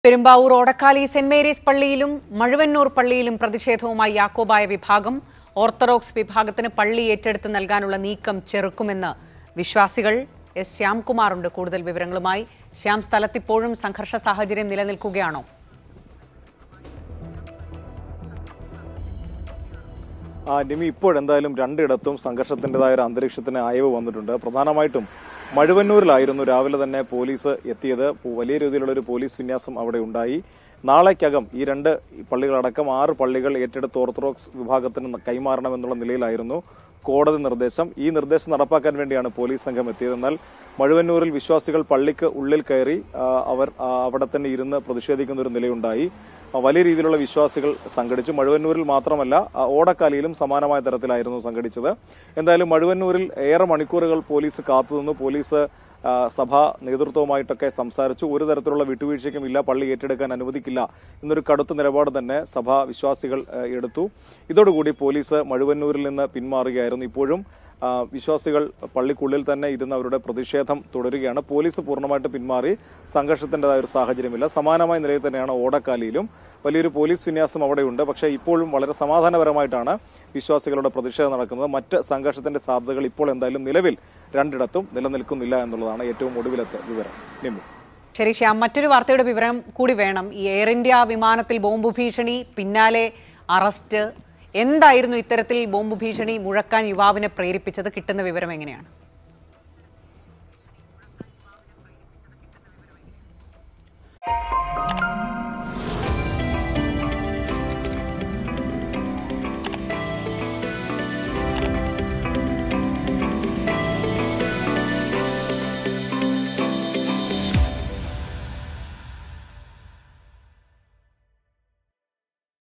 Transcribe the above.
Perumbavoor Odakkali saint Mary's പള്ളിയിലും മഴുവന്നൂർ പള്ളിയിലും പ്രതിഷേധവുമായി യാക്കോബായ വിഭാഗം ഓർത്തഡോക്സ് വിഭാഗത്തിന് പള്ളി ഏറ്റെടുത്ത് നൽകാനുള്ള നീക്കം ചെറുക്കുമെന്ന് വിശ്വാസികൾ എസ് ശ്യാംകുമാറുണ്ട് കൂടുതൽ വിവരങ്ങളുമായി ശ്യാം സ്ഥലത്തിപ്പോഴും സംഘർഷ സാഹചര്യം നിലനിൽക്കുകയാണോ ആ നിമി ഇപ്പോഴെന്തായാലും രണ്ടിടത്തും സംഘർഷത്തിൻ്റെതായ ഒരു അന്തരീക്ഷത്തിന് അയവ് വന്നിട്ടുണ്ട് പ്രധാനമായിട്ടും മഴുവന്നൂരിലായിരുന്നു രാവിലെ തന്നെ പോലീസ് എത്തിയത് വലിയ രീതിയിലുള്ള ഒരു പോലീസ് വിന്യാസം അവിടെ ഉണ്ടായി നാളേക്കകം ഈ രണ്ട് പള്ളികളടക്കം ആറ് പള്ളികൾ ഏറ്റെടുത്ത് ഓർത്തഡോക്സ് വിഭാഗത്തിന് കൈമാറണമെന്നുള്ള നിലയിലായിരുന്നു കോടതി നിർദ്ദേശം ഈ നിർദ്ദേശം നടപ്പാക്കാൻ വേണ്ടിയാണ് പോലീസ് സംഘം എത്തിയത് എന്നാൽ മഴുവന്നൂരിൽ വിശ്വാസികൾ പള്ളിക്ക് ഉള്ളിൽ കയറി ആ, അവർ ആ, അവിടെ തന്നെ ഇരുന്ന് പ്രതിഷേധിക്കുന്ന ഒരു നിലയുണ്ടായി ആ, വലിയ രീതിയിലുള്ള വിശ്വാസികൾ സംഘടിച്ചു മഴുവന്നൂരിൽ മാത്രമല്ല ആ, ഓടക്കാലിയിലും സമാനമായ തരത്തിലായിരുന്നു സംഘടിച്ചത് എന്തായാലും മഴുവന്നൂരിൽ ഏറെ മണിക്കൂറുകൾ പോലീസ് കാത്തുനിന്നു പോലീസ് ആ, സഭാ നേതൃത്വവുമായിട്ടൊക്കെ സംസാരിച്ചു ഒരു തരത്തിലുള്ള വിട്ടുവീഴ്ചയ്ക്കും ഇല്ല പള്ളി ഏറ്റെടുക്കാൻ അനുവദിക്കില്ല എന്നൊരു കടുത്ത നിലപാട് തന്നെ സഭാ വിശ്വാസികൾ ആ, എടുത്തു ഇതോടുകൂടി പോലീസ് മഴുവന്നൂരിൽ നിന്ന് പിന്മാറുകയായിരുന്നു ഇപ്പോഴും ആ, വിശ്വാസികൾ പള്ളിക്കുള്ളിൽ തന്നെ ഇരുന്ന് അവരുടെ പ്രതിഷേധം തുടരുകയാണ് പോലീസ് പൂർണ്ണമായിട്ട് പിന്മാറി സംഘർഷത്തിൻ്റെതായ ഒരു സാഹചര്യമില്ല സമാനമായ നിലയിൽ തന്നെയാണ് ഓടക്കാലിയിലും വലിയൊരു പോലീസ് വിന്യാസം അവിടെയുണ്ട് പക്ഷേ ഇപ്പോഴും വളരെ സമാധാനപരമായിട്ടാണ് വിശ്വാസികളുടെ പ്രതിഷേധം നടക്കുന്നത് മറ്റ് സംഘർഷത്തിന്റെ സാധ്യതകൾ ഇപ്പോൾ എന്തായാലും നിലവിൽ രണ്ടിടത്തും നിലനിൽക്കുന്നില്ല എന്നുള്ളതാണ് ഏറ്റവും ഒടുവിലത്തെ വിവരം നിമു ശരി ശ്യാം മറ്റൊരു വാർത്തയുടെ വിവരം കൂടി വേണം ഈ എയർ ഇന്ത്യ വിമാനത്തിൽ ബോംബ് ഭീഷണി പിന്നാലെ അറസ്റ്റ് എന്തായിരുന്നു ഇത്തരത്തിൽ ബോംബ് ഭീഷണി മുഴക്കാൻ യുവാവിനെ പ്രേരിപ്പിച്ചത് കിട്ടുന്ന വിവരം എങ്ങനെയാണ്